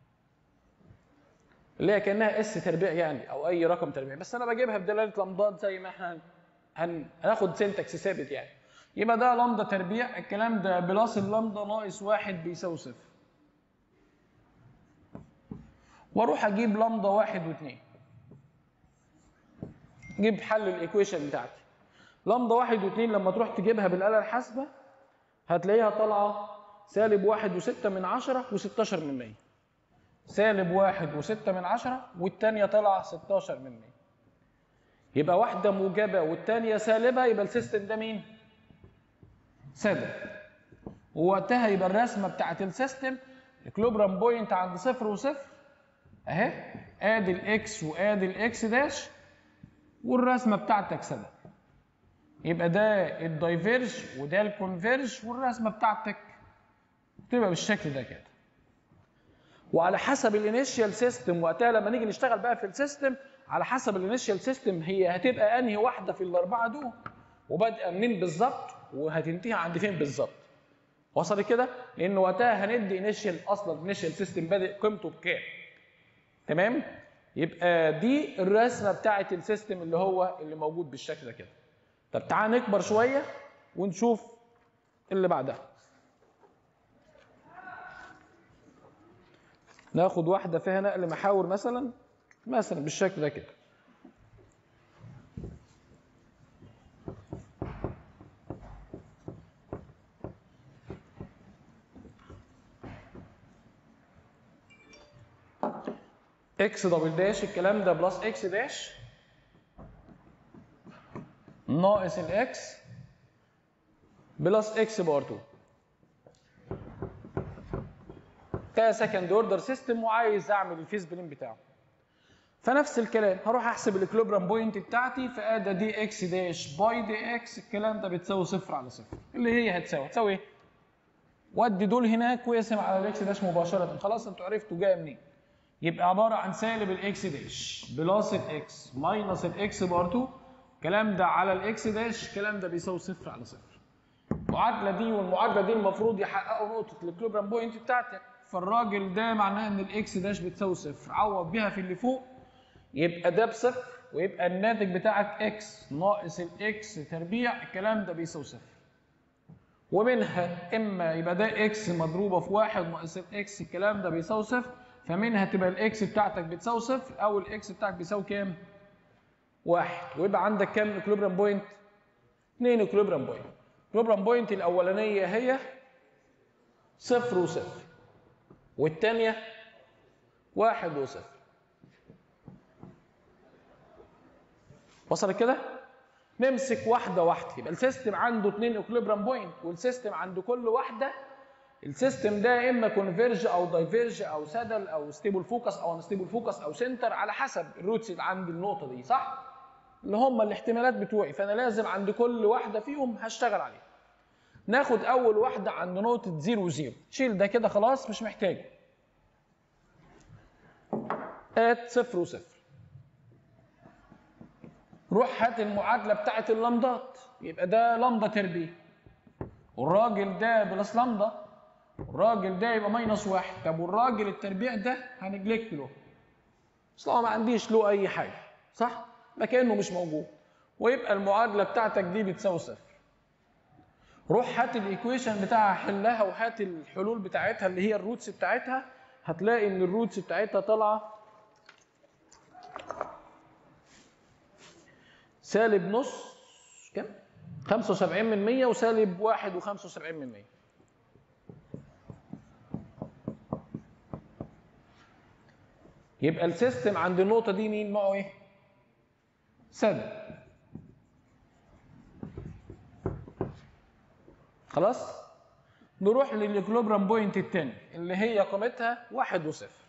اللي هي كانها اس تربيع يعني او اي رقم تربيع بس انا بجيبها بدلاله لمضات زي ما احنا هن... هناخد سنتكس ثابت يعني يبقى ده لامدا تربيع الكلام ده بلس اللامدا ناقص واحد بيساوي صفر واروح اجيب لامدا واحد واثنين جيب حل الايكويشن بتاعتي لامدا واحد واثنين لما تروح تجيبها بالاله الحاسبه هتلاقيها طالعه سالب واحد وستة من عشرة وستاشر من مية سالب واحد وستة من عشرة والتانية طالعة 16 من 100 يبقى واحدة موجبة والتانية سالبة يبقى السيستم ده مين؟ سالب ووقتها يبقى الرسمة بتاعت السيستم الكلوبرام بوينت عند صفر وصفر اهي ادي الاكس وادي الاكس داش والرسمة بتاعتك سالب يبقى ده الدايفيرج وده الكونفيرج والرسمة بتاعتك تبقى بالشكل ده كده وعلى حسب الانيشال سيستم وقتها لما نيجي نشتغل بقى في السيستم على حسب الانيشال سيستم هي هتبقى انهي واحده في الاربعه دول وبادئه منين بالظبط وهتنتهي عند فين بالظبط وصل كده لان وقتها هندي انيشال اصلا انيشال سيستم بادئ قيمته بكام تمام يبقى دي الرسمه بتاعه السيستم اللي هو اللي موجود بالشكل ده كده طب تعال نكبر شويه ونشوف اللي بعدها ناخد واحدة فيها نقل محاور مثلا مثلا بالشكل ده كده اكس دبل داش الكلام ده بلس اكس داش ناقص الاكس بلس اكس بار 2 ده سكند اوردر سيستم وعايز اعمل الفيس بلين بتاعه فنفس الكلام هروح احسب الاكلوبرام بوينت بتاعتي فادا دي اكس داش باي دي اكس الكلام ده بتساوي صفر على صفر اللي هي هتساوي هتساوي ايه؟ ودي دول هناك واقسم على الاكس داش مباشره خلاص انتوا عرفتوا جايه منين يبقى عباره عن سالب الاكس داش بلس الاكس ماينس الاكس بار 2 الكلام ده على الاكس داش الكلام ده بيساوي صفر على صفر المعادله دي والمعادله دي المفروض يحققوا نقطه الاكلوبرام بوينت بتاعتك فالراجل ده معناه ان الاكس داش بتساوي صفر عوض بيها في اللي فوق يبقى ده بصفر ويبقى الناتج بتاعك اكس ناقص الاكس تربيع الكلام ده بيساوي صفر ومنها اما يبقى ده اكس مضروبه في واحد ناقص الاكس الكلام ده بيساوي صفر فمنها تبقى الاكس بتاعتك بتساوي صفر او الاكس بتاعك بيساوي كام؟ واحد ويبقى عندك كام اكلوبرام بوينت؟ اثنين اكلوبرام بوينت الاكلوبرام بوينت الاولانيه هي صفر وصفر والتانية واحد وصفر وصلت كده؟ نمسك واحدة واحدة يبقى السيستم عنده اثنين اكوليبرام بوينت والسيستم عند كل واحدة السيستم ده يا اما كونفيرج او دايفيرج او سادل او ستيبل فوكس او انستيبل فوكس او سنتر على حسب الروتس اللي عند النقطة دي صح؟ اللي هم الاحتمالات بتوعي فانا لازم عند كل واحدة فيهم هشتغل عليها. ناخد اول واحدة عند نقطة 0 0 شيل ده كده خلاص مش محتاجه. ات صفر وصفر روح هات المعادله بتاعت اللمضات يبقى ده لمضه تربيع والراجل ده بلس لمضه والراجل ده يبقى ماينس واحد طب والراجل التربيع ده هنجلكت له اصل هو ما عنديش له اي حاجه صح؟ ما كانه مش موجود ويبقى المعادله بتاعتك دي بتساوي صفر روح هات الايكويشن بتاعها حلها وهات الحلول بتاعتها اللي هي الروتس بتاعتها هتلاقي ان الروتس بتاعتها طالعه سالب نص كام؟ 75 من 100 وسالب 1 و75 من 100 يبقى السيستم عند النقطة دي مين نوعه ايه؟ سد خلاص؟ نروح للإكلوبرام بوينت التاني اللي هي قيمتها واحد وصفر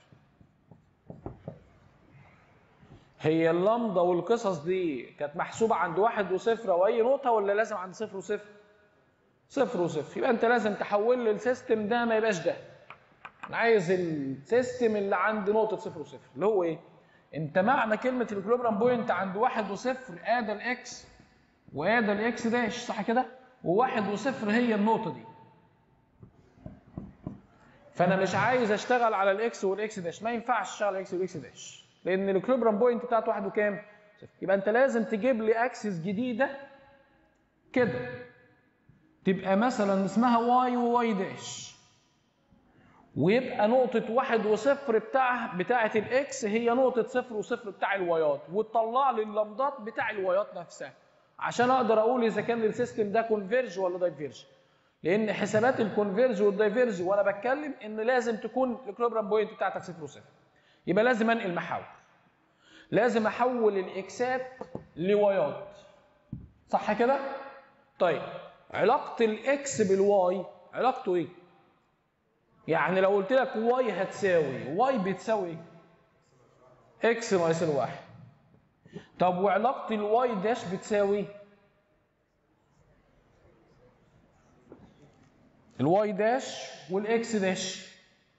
هي اللمضة والقصص دي كانت محسوبة عند واحد وصفر أو أي نقطة ولا لازم عند صفر وصفر؟ صفر وصفر يبقى أنت لازم تحول لي السيستم ده ما يبقاش ده. أنا عايز السيستم اللي عند نقطة صفر وصفر اللي هو إيه؟ أنت معنى كلمة الإكوليبرام بوينت عند واحد وصفر آدى الإكس وآدى الإكس داش صح كده؟ وواحد وصفر هي النقطة دي. فأنا مش عايز أشتغل على الإكس والإكس داش ما ينفعش أشتغل على الإكس والإكس داش. لان الاكليبرام بوينت بتاعت واحد وكام؟ يبقى انت لازم تجيب لي اكسس جديده كده تبقى مثلا اسمها واي وواي داش ويبقى نقطة واحد وصفر بتاع بتاعة الإكس هي نقطة صفر وصفر بتاع الوايات وتطلع لي اللمضات بتاع الوايات نفسها عشان أقدر أقول إذا كان السيستم ده كونفيرج ولا دايفيرج لأن حسابات الكونفيرج والدايفيرج وأنا بتكلم إن لازم تكون الإكليبرام بوينت بتاعتك صفر وصفر يبقى لازم انقل محاور لازم احول الاكسات لوايات صح كده طيب علاقه الاكس بالواي علاقته ايه يعني لو قلت لك واي هتساوي واي بتساوي ايه اكس ناقص الواحد طب وعلاقه الواي داش بتساوي الواي داش والاكس داش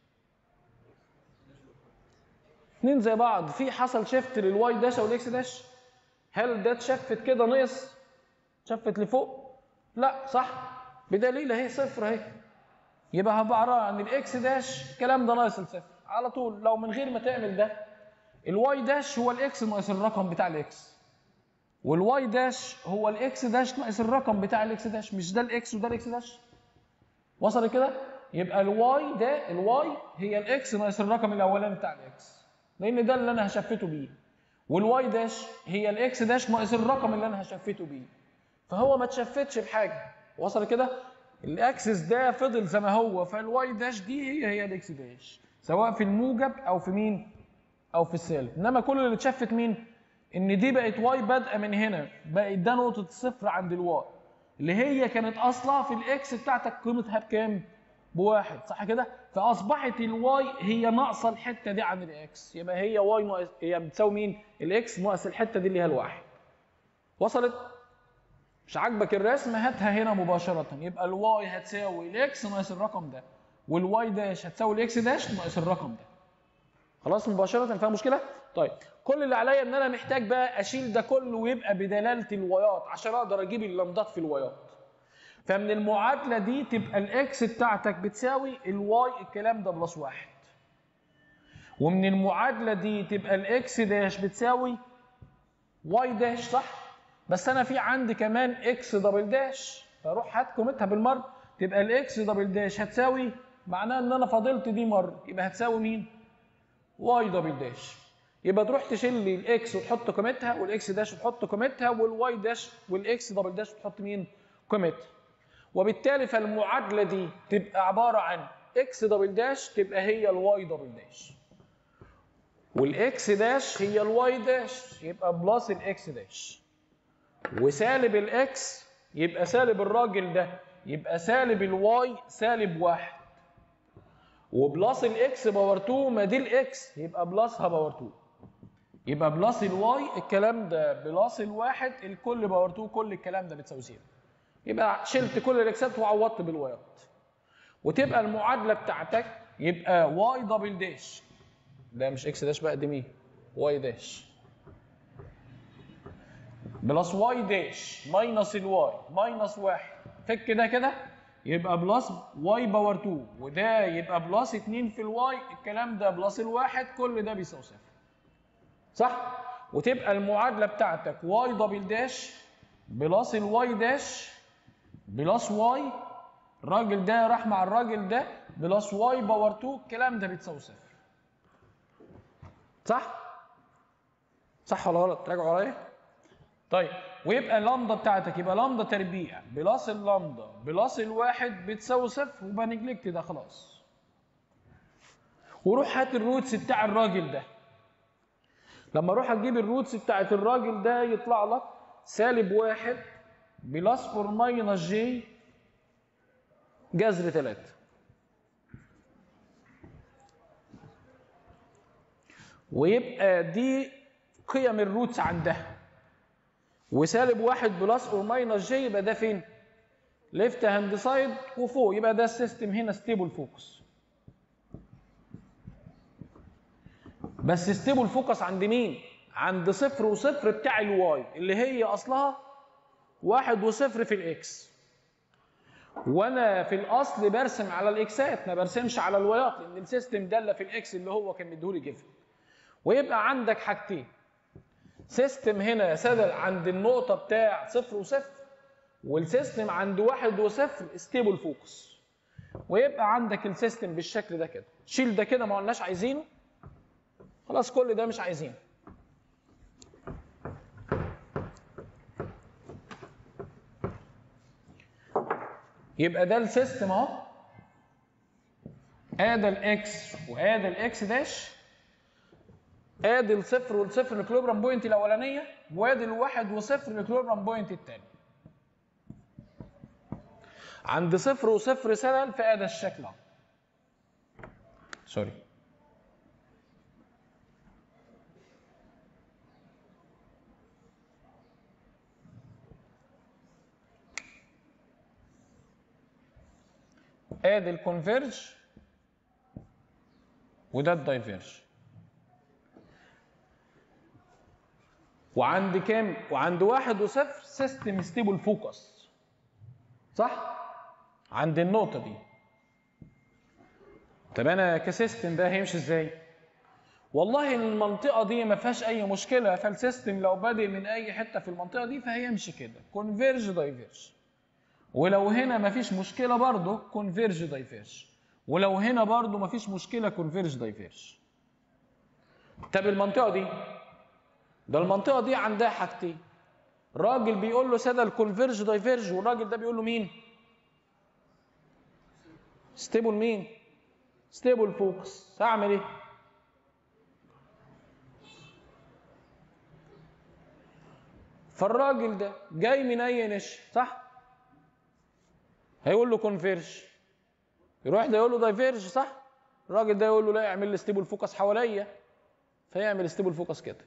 اثنين زي بعض في حصل شيفت للواي داش او الاكس داش هل ده اتشفت كده نقص شفت لفوق لا صح بدليل اهي صفر اهي يبقى هبقى عباره عن الاكس داش الكلام ده ناقص الصفر على طول لو من غير ما تعمل ده الواي داش هو الاكس ناقص الرقم بتاع الاكس والواي داش هو الاكس داش ناقص الرقم بتاع الاكس داش مش ده الاكس وده الاكس داش وصل كده يبقى الواي ده الواي هي الاكس ناقص الرقم الاولاني بتاع الاكس لان ده اللي انا هشفته بيه والواي داش هي الاكس داش ناقص الرقم اللي انا هشفته بيه فهو ما اتشفتش بحاجه وصل كده الاكسس ده فضل زي ما هو فالواي داش دي هي هي الاكس داش سواء في الموجب او في مين او في السالب انما كل اللي اتشفت مين ان دي بقت واي بادئه من هنا بقت ده نقطه الصفر عند الواي اللي هي كانت اصلها في الاكس بتاعتك قيمتها بكام بواحد صح كده فاصبحت الواي هي ناقصه الحته دي عن الاكس يبقى هي واي ناقص هي بتساوي مين الاكس ناقص الحته دي اللي هي الواحد وصلت مش عاجبك الرسم هاتها هنا مباشره يبقى الواي هتساوي الاكس ناقص الرقم ده والواي داش هتساوي الاكس داش ناقص الرقم ده خلاص مباشره فيها مشكله طيب كل اللي عليا ان انا محتاج بقى اشيل ده كله ويبقى بدلاله الوايات عشان اقدر اجيب اللمضات في الوايات فمن المعادله دي تبقى الاكس بتاعتك بتساوي الواي الكلام ده بلس واحد ومن المعادله دي تبقى الاكس داش بتساوي واي داش صح بس انا في عندي كمان اكس دبل داش فاروح هات قيمتها بالمره تبقى الاكس دبل داش هتساوي معناها ان انا فاضلت دي مره يبقى هتساوي مين واي دبل داش يبقى تروح تشيل لي الاكس وتحط قيمتها والاكس داش وتحط قيمتها والواي داش والاكس دبل داش وتحط مين قيمتها وبالتالي فالمعادله دي تبقى عباره عن اكس دبل داش تبقى هي الواي دبل داش والاكس داش هي الواي داش يبقى بلس الاكس داش وسالب الاكس يبقى سالب الراجل ده يبقى سالب الواي سالب واحد وبلس الاكس باور 2 ما دي الاكس يبقى بلسها باور 2 يبقى بلس الواي الكلام ده بلس الواحد الكل باور 2 كل الكلام ده بتساوي زيرو يبقى شلت كل الاكسات وعوضت بالوايات وتبقى المعادله بتاعتك يبقى واي دبل داش ده مش اكس داش بقى دي مين واي داش بلس واي داش ماينس الواي ماينس واحد فك ده كده يبقى بلس واي باور 2 وده يبقى بلس 2 في الواي الكلام ده بلس الواحد كل ده بيساوي صفر صح وتبقى المعادله بتاعتك واي دبل داش بلس الواي داش بلس واي الراجل ده راح مع الراجل ده بلس واي باور 2 الكلام ده بيتساوي صفر صح صح ولا غلط راجعوا عليا طيب ويبقى اللامدا بتاعتك يبقى لامدا تربيع بلس اللامدا بلس الواحد بتساوي صفر وبقى نجلكت ده خلاص وروح هات الروتس بتاع الراجل ده لما اروح اجيب الروتس بتاعت الراجل ده يطلع لك سالب واحد بلس اور ماينس جي جذر ثلاثة ويبقى دي قيم الروتس عندها وسالب واحد بلس اور ماينس جي يبقى ده فين؟ ليفت هاند سايد وفوق يبقى ده السيستم هنا ستيبل فوكس بس ستيبل فوكس عند مين؟ عند صفر وصفر بتاع الواي اللي هي اصلها واحد وصفر في الاكس وانا في الاصل برسم على الاكسات ما برسمش على الوايات لان السيستم داله في الاكس اللي هو كان مديهولي جيفن ويبقى عندك حاجتين سيستم هنا سدل عند النقطه بتاع صفر وصفر والسيستم عند واحد وصفر ستيبل فوكس ويبقى عندك السيستم بالشكل ده كده شيل ده كده ما قلناش عايزينه خلاص كل ده مش عايزينه يبقى ده السيستم اهو ادي الاكس وادي الاكس داش ادي الصفر والصفر الكلوبرام بوينت الاولانيه وادي الواحد وصفر الكلوبرام بوينت الثاني عند صفر وصفر سدل فادي الشكل اهو سوري ادي الكونفيرج وده الدايفيرج وعند كام؟ وعند واحد وصفر سيستم ستيبل فوكس صح؟ عند النقطة دي طب انا كسيستم ده هيمشي ازاي؟ والله المنطقة دي ما فيهاش أي مشكلة فالسيستم لو بادئ من أي حتة في المنطقة دي فهيمشي كده كونفيرج دايفيرج ولو هنا مفيش مشكله برضه كونفيرج دايفيرج ولو هنا برضه مفيش مشكله كونفيرج دايفيرج طب المنطقه دي ده المنطقه دي عندها حاجتين راجل بيقول له ساده الكونفيرج دايفيرج والراجل ده بيقول له مين ستيبل مين ستيبل فوكس هعمل ايه فالراجل ده جاي من اي نش صح هيقول له كونفيرج يروح ده يقول له دايفيرج صح الراجل ده يقول له لا اعمل لي ستيبل فوكس حواليا فيعمل ستيبل فوكس كده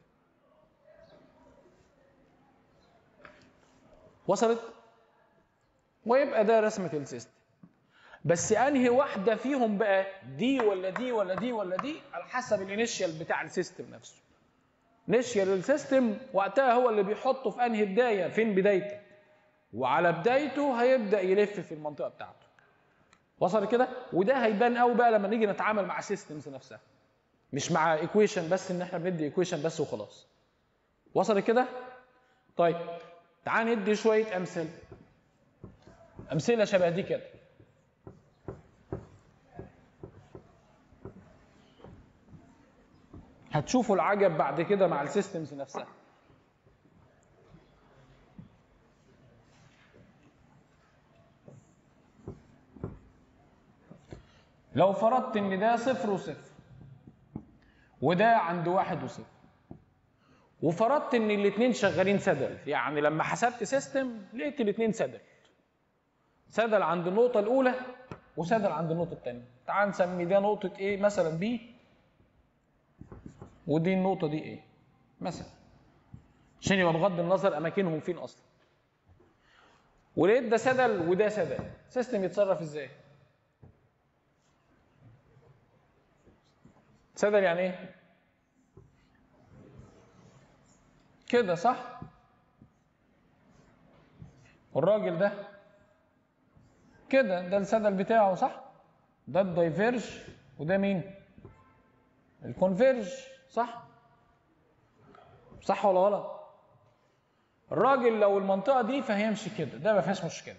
وصلت ويبقى ده رسمه السيستم بس انهي واحده فيهم بقى دي ولا دي ولا دي ولا دي على حسب الانيشال بتاع السيستم نفسه نيشيال السيستم وقتها هو اللي بيحطه في انهي بدايه فين بدايته وعلى بدايته هيبدا يلف في المنطقه بتاعته وصل كده وده هيبان قوي بقى لما نيجي نتعامل مع سيستمز نفسها مش مع ايكويشن بس ان احنا بندي ايكويشن بس وخلاص وصل كده طيب تعال ندي شويه امثله امثله شبه دي كده هتشوفوا العجب بعد كده مع السيستمز نفسها لو فرضت ان ده صفر وصفر وده عند واحد وصفر وفرضت ان الاثنين شغالين سدل يعني لما حسبت سيستم لقيت الاثنين سدل سدل عند النقطه الاولى وسدل عند النقطه الثانيه تعال نسمي ده نقطه ايه مثلا بي ودي النقطه دي ايه مثلا عشان يبقى بغض النظر اماكنهم فين اصلا ولقيت ده سدل وده سدل سيستم يتصرف ازاي سدل يعني ايه كده صح والراجل ده كده ده السدل بتاعه صح ده الدايفيرج وده مين الكونفيرج صح صح ولا غلط الراجل لو المنطقه دي فهيمشي كده ده ما فيهاش مشكله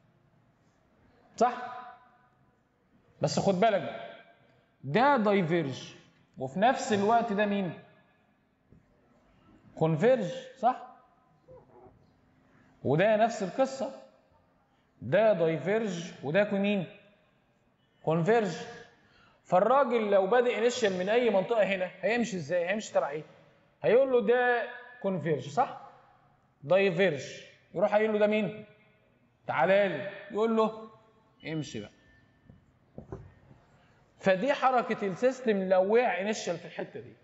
صح بس خد بالك بقى ده دايفيرج وفي نفس الوقت ده مين كونفيرج صح وده نفس القصه ده دايفيرج وده مين كونفيرج فالراجل لو بادئ انيشال من اي منطقه هنا هيمشي ازاي هيمشي تبع ايه هيقول له ده كونفيرج صح دايفيرج يروح قايل له ده مين تعالى لي يقول له امشي بقى فدي حركه السيستم لو وقع انيشال في الحته دي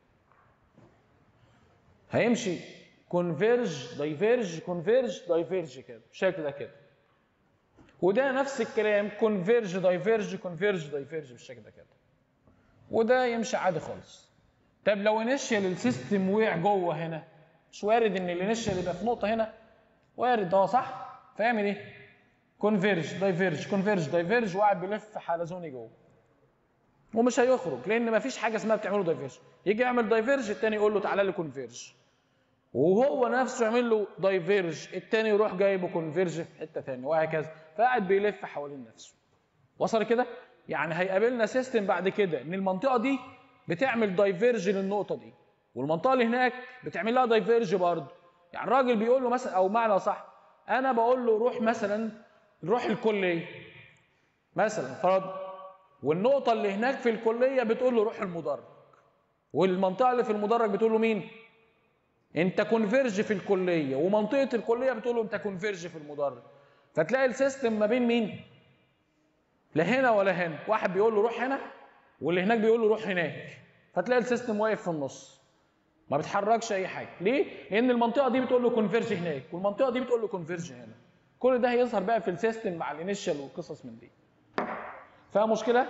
هيمشي كونفيرج دايفيرج كونفيرج دايفيرج كده بالشكل ده كده وده نفس الكلام كونفيرج دايفيرج كونفيرج دايفيرج بالشكل ده كده وده يمشي عادي خالص طب لو انيشال السيستم وقع جوه هنا مش وارد ان الانيشال يبقى في نقطه هنا وارد اه صح فيعمل ايه كونفيرج دايفيرج كونفيرج دايفيرج وقاعد بيلف حلزوني جوه ومش هيخرج لان مفيش حاجه اسمها بتعمله دايفيرج يجي يعمل دايفيرج التاني يقول له تعالى لي كونفيرج وهو نفسه يعمل له دايفيرج التاني يروح جايبه كونفيرج في حته ثانيه وهكذا فقاعد بيلف حوالين نفسه وصل كده يعني هيقابلنا سيستم بعد كده ان المنطقه دي بتعمل دايفيرج للنقطه دي والمنطقه اللي هناك بتعمل لها دايفيرج برضه يعني الراجل بيقول له مثلا او معنى صح انا بقول له روح مثلا روح الكليه مثلا فرض والنقطه اللي هناك في الكليه بتقول له روح المدرج والمنطقه اللي في المدرج بتقول له مين انت كونفيرج في الكليه ومنطقه الكليه بتقول له انت كونفيرج في المدرج فتلاقي السيستم ما بين مين لا هنا ولا هنا واحد بيقول له روح هنا واللي هناك بيقول له روح هناك فتلاقي السيستم واقف في النص ما بتحركش اي حاجه ليه لان المنطقه دي بتقول له كونفيرج هناك والمنطقه دي بتقول له كونفيرج هنا كل ده هيظهر بقى في السيستم مع الانيشال والقصص من دي فيها مشكله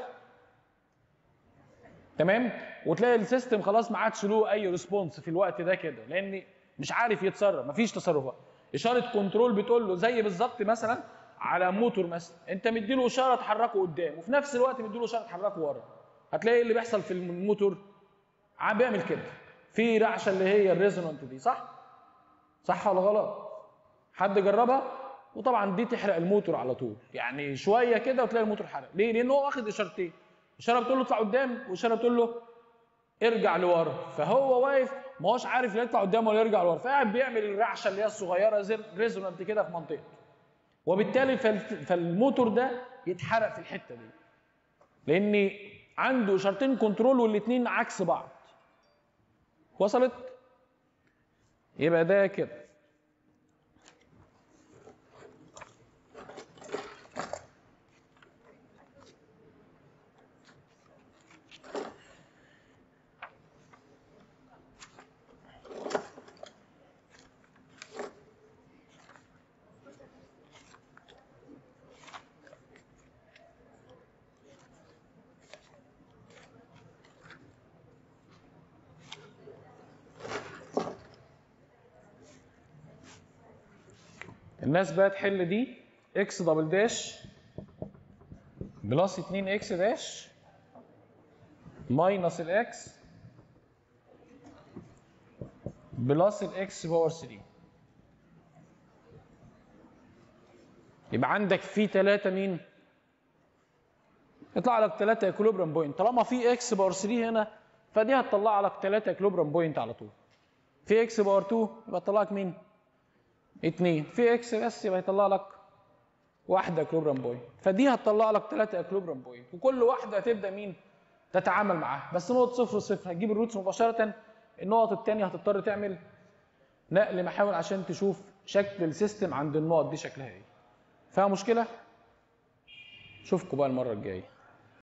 تمام وتلاقي السيستم خلاص ما عادش له اي ريسبونس في الوقت ده كده لان مش عارف يتصرف مفيش تصرفات اشاره كنترول بتقول له زي بالظبط مثلا على موتور مثلا انت مديله اشاره تحركه قدام وفي نفس الوقت مديله اشاره تحركه ورا هتلاقي اللي بيحصل في الموتور عم بيعمل كده في رعشه اللي هي الريزونانت دي صح صح ولا غلط حد جربها وطبعا دي تحرق الموتور على طول يعني شويه كده وتلاقي الموتور حرق ليه لان هو واخد اشارتين اشاره بتقول له اطلع قدام واشاره بتقول له ارجع لورا فهو واقف ما هوش عارف لا يطلع قدام ولا يرجع لورا فقاعد بيعمل الرعشه اللي هي الصغيره زي ريزونانت كده في منطقته وبالتالي فالموتور ده يتحرق في الحته دي لان عنده اشارتين كنترول والاثنين عكس بعض وصلت يبقى ده كده الناس بقى تحل دي اكس دبل داش بلس 2 اكس داش ماينس الاكس بلس الاكس باور 3 يبقى عندك في 3 مين؟ يطلع لك 3 اكولوبرام بوينت طالما في اكس باور 3 هنا فدي هتطلع لك 3 اكولوبرام بوينت على طول في اكس باور 2 يبقى تطلع لك مين؟ 2 في اكس بس يبقى يطلع لك واحده اكلوبرام بوينت فدي هتطلع لك ثلاثه اكلوبرام بوينت وكل واحده هتبدا مين تتعامل معاها بس نقط صفر صفر هتجيب الروتس مباشره النقط الثانيه هتضطر تعمل نقل محاور عشان تشوف شكل السيستم عند النقط دي شكلها ايه فيها مشكله اشوفكم بقى المره الجايه